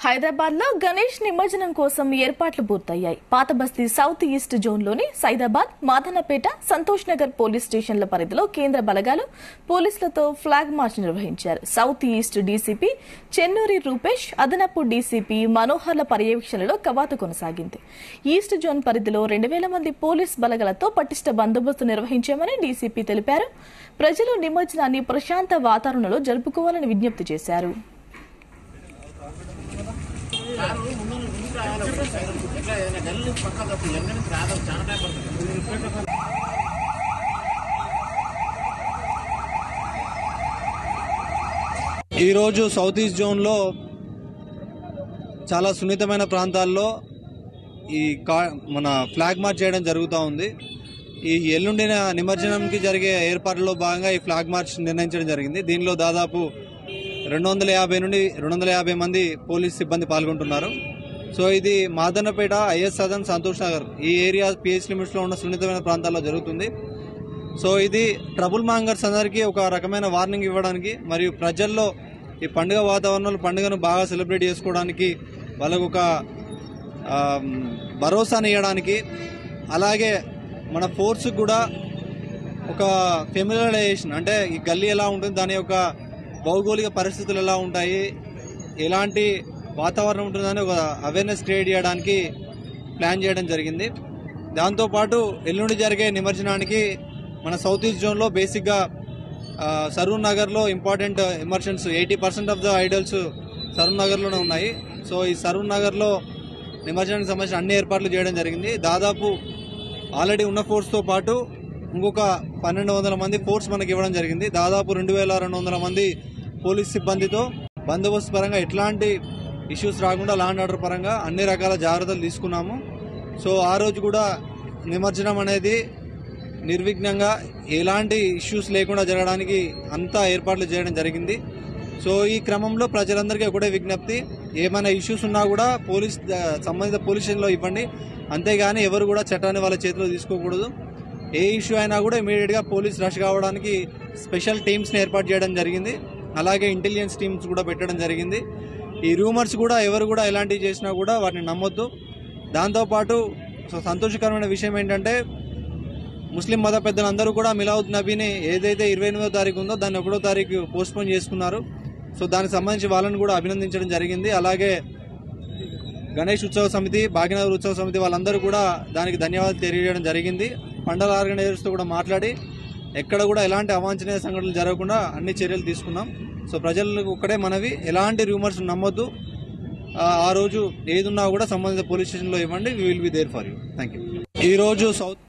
హైదరాబాద్ లో గణేష్ నిమజ్జనం కోసం ఏర్పాట్లు పూర్తయ్యాయి పాత బస్తీ సౌత్ ఈస్ట్ జోన్ లోని సైదాబాద్ మాదనపేట సంతోష్ నగర్ పోలీస్ స్టేషన్ల పరిధిలో కేంద్ర బలగాలు పోలీసులతో ఫ్లాగ్ మార్చ్ నిర్వహించారు south east DCP Chennuri Rupesh అదనపు డీసీపీ మనోహర్ల పర్యవేక్షణలో కవాతు కొనసాగింది ఈస్ట్ జోన్ పరిధిలో రెండు వేల మంది పోలీస్ బలగాలతో పటిష్ట బందోబస్తు నిర్వహించామని డీసీపీ తెలిపారు ప్రజలు నిమజ్జనాన్ని ప్రశాంత వాతావరణంలో జరుపుకోవాలని విజ్ఞప్తి చేశారు ఈరోజు సౌత్ ఈస్ట్ జోన్లో చాలా సున్నితమైన ప్రాంతాల్లో ఈ కా మన ఫ్లాగ్ మార్చ్ చేయడం జరుగుతూ ఉంది ఈ ఎల్లుండిన నిమజ్జనంకి జరిగే ఏర్పాట్లలో భాగంగా ఈ ఫ్లాగ్ మార్చ్ నిర్ణయించడం జరిగింది దీనిలో దాదాపు రెండు వందల యాభై నుండి రెండు వందల యాభై మంది పోలీస్ సిబ్బంది పాల్గొంటున్నారు సో ఇది మాదన్నపేట ఐఎస్ సదన్ సంతోష్ నగర్ ఈ ఏరియా పిహెచ్ లిమిట్స్లో ఉన్న సున్నితమైన ప్రాంతాల్లో జరుగుతుంది సో ఇది ట్రబుల్ మాంగర్స్ అందరికీ ఒక రకమైన వార్నింగ్ ఇవ్వడానికి మరియు ప్రజల్లో ఈ పండుగ వాతావరణంలో పండుగను బాగా సెలబ్రేట్ చేసుకోవడానికి వాళ్ళకు ఒక ఆమ్, భరోసాని ఇవ్వడానికి అలాగే మన ఫోర్స్ కూడా ఒక ఫెమిలరైజేషన్ అంటే ఈ గల్లీ ఎలా ఉంటుంది దాని యొక్క భౌగోళిక పరిస్థితులు ఎలా ఉంటాయి ఎలాంటి వాతావరణం ఉంటుందని ఒక అవేర్నెస్ క్రియేట్ చేయడానికి ప్లాన్ చేయడం జరిగింది దాంతోపాటు ఎల్లుండి జరిగే నిమజ్జనానికి మన సౌత్ ఈస్ట్ జోన్లో బేసిక్గా ఆ, సరూర్ నగర్లో important immersions eighty percent of the idols Saroor నగర్లోనే ఉన్నాయి సో ఈ సరూర్ నగర్లో నిమజ్జనానికి సంబంధించిన అన్ని ఏర్పాట్లు చేయడం జరిగింది దాదాపు ఆల్రెడీ ఉన్న ఫోర్స్తో పాటు ఇంకొక పన్నెండు వందల మంది ఫోర్స్ మనకి ఇవ్వడం జరిగింది దాదాపు రెండు వేల రెండు వందల మంది పోలీస్ సిబ్బందితో బందోబస్తు పరంగా ఎట్లాంటి ఇష్యూస్ రాకుండా లాండ్ ఆర్డర్ పరంగా అన్ని రకాల జాగ్రత్తలు తీసుకున్నాము సో ఆ రోజు కూడా నిమజ్జనం అనేది నిర్విఘ్నంగా ఎలాంటి ఇష్యూస్ లేకుండా జరగడానికి అంతా ఏర్పాట్లు చేయడం జరిగింది సో ఈ క్రమంలో ప్రజలందరికీ ఒకటే విజ్ఞప్తి ఏమైనా ఇష్యూస్ ఉన్నా కూడా పోలీస్ ఆ, సంబంధిత పోలీస్ స్టేషన్లో ఇవ్వండి అంతేగాని ఎవరు కూడా చట్టాన్ని వాళ్ళ చేతిలో తీసుకోకూడదు ఏ ఇష్యూ అయినా కూడా ఇమీడియట్గా పోలీస్ రష్ కావడానికి స్పెషల్ టీమ్స్ని ఏర్పాటు చేయడం జరిగింది అలాగే ఇంటెలిజెన్స్ టీమ్స్ కూడా పెట్టడం జరిగింది ఈ రూమర్స్ కూడా ఎవరు కూడా ఎలాంటివి చేసినా కూడా వాటిని నమ్మొద్దు దాంతోపాటు సో సంతోషకరమైన విషయం ఏంటంటే ముస్లిం మత పెద్దలందరూ కూడా మిలావుద్ నబీని ఏదైతే ఇరవై ఎనిమిదో తారీఖు ఉందో దాన్ని ఒకటో తారీఖు పోస్ట్పోన్ చేసుకున్నారు సో దానికి సంబంధించి వాళ్ళని కూడా అభినందించడం జరిగింది అలాగే గణేష్ ఉత్సవ సమితి భాగ్యనగర్ ఉత్సవ సమితి వాళ్ళందరూ కూడా దానికి ధన్యవాదాలు తెలియజేయడం జరిగింది పండగ ఆర్గనైజర్స్తో కూడా మాట్లాడి ఎక్కడ కూడా ఎలాంటి అవాంఛనీయ సంఘటనలు జరగకుండా అన్ని చర్యలు తీసుకున్నాం సో ప్రజలకు ఒక్కడే మనవి ఎలాంటి రూమర్స్ నమ్మొద్దు ఆ, ఆ రోజు ఏదున్నా కూడా సంబంధిత పోలీస్ స్టేషన్లో ఇవ్వండి will be there for you thank you ఈ రోజు సౌత్